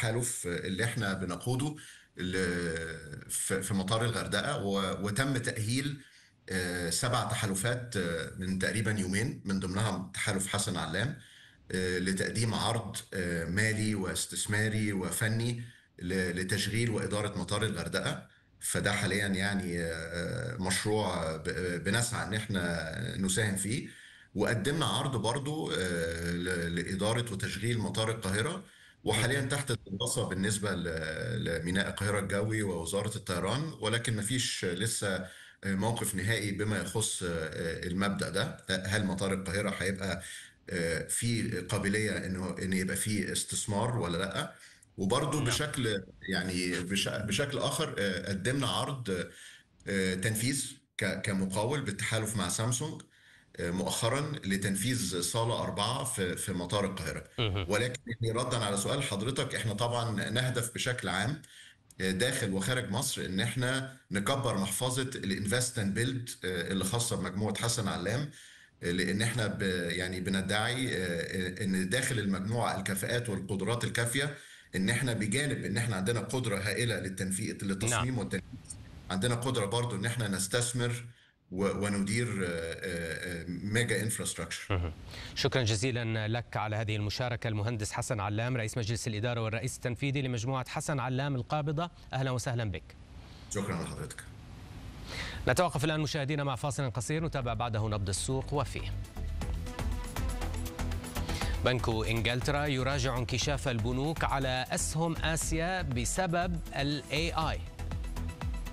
التحالف اللي احنا بنقوده ل- في في مطار الغردقه و- وتم تاهيل آه، سبع تحالفات آه، من تقريبا يومين من ضمنها تحالف حسن علام آه، لتقديم عرض آه، مالي واستثماري وفني ل- لتشغيل وإدارة مطار الغردقة فده حاليا يعني آه، مشروع ب- بنسعى ان احنا نساهم فيه وقدمنا عرض برضو آه، ل- لإدارة وتشغيل مطار القاهرة وحاليا تحت الدراسة بالنسبة ل- لميناء القاهرة الجوي ووزارة الطيران ولكن مفيش لسه موقف نهائي بما يخص المبدأ ده هل مطار القاهرة هيبقى في قابلية انه ان يبقى فيه استثمار ولا لا وبرضه نعم بشكل يعني بش- بشكل اخر قدمنا عرض تنفيذ ك- كمقاول بالتحالف مع سامسونج مؤخرا لتنفيذ صالة أربعة في في مطار القاهرة مهم. ولكن يعني ردا على سؤال حضرتك احنا طبعا نهدف بشكل عام داخل وخارج مصر ان احنا نكبر محفظه الانفست اند بيلد اللي خاصه بمجموعه حسن علام لان احنا ب يعني بندعي آه، ان داخل المجموعه الكفاءات والقدرات الكافيه ان احنا بجانب ان احنا عندنا قدره هائله للتنفيذ نعم للتصميم والتنفيذ عندنا قدره برضو ان احنا نستثمر و- وندير آه، آه، آه، ميجا انفراستراكشر مهم. شكرا جزيلا لك على هذه المشاركة المهندس حسن علام رئيس مجلس الإدارة والرئيس التنفيذي لمجموعة حسن علام القابضة أهلا وسهلا بك شكرا لحضرتك نتوقف الآن مشاهدينا مع فاصل قصير نتابع بعده نبض السوق وفيه بنك انجلترا يراجع انكشاف البنوك على اسهم اسيا بسبب الاي اي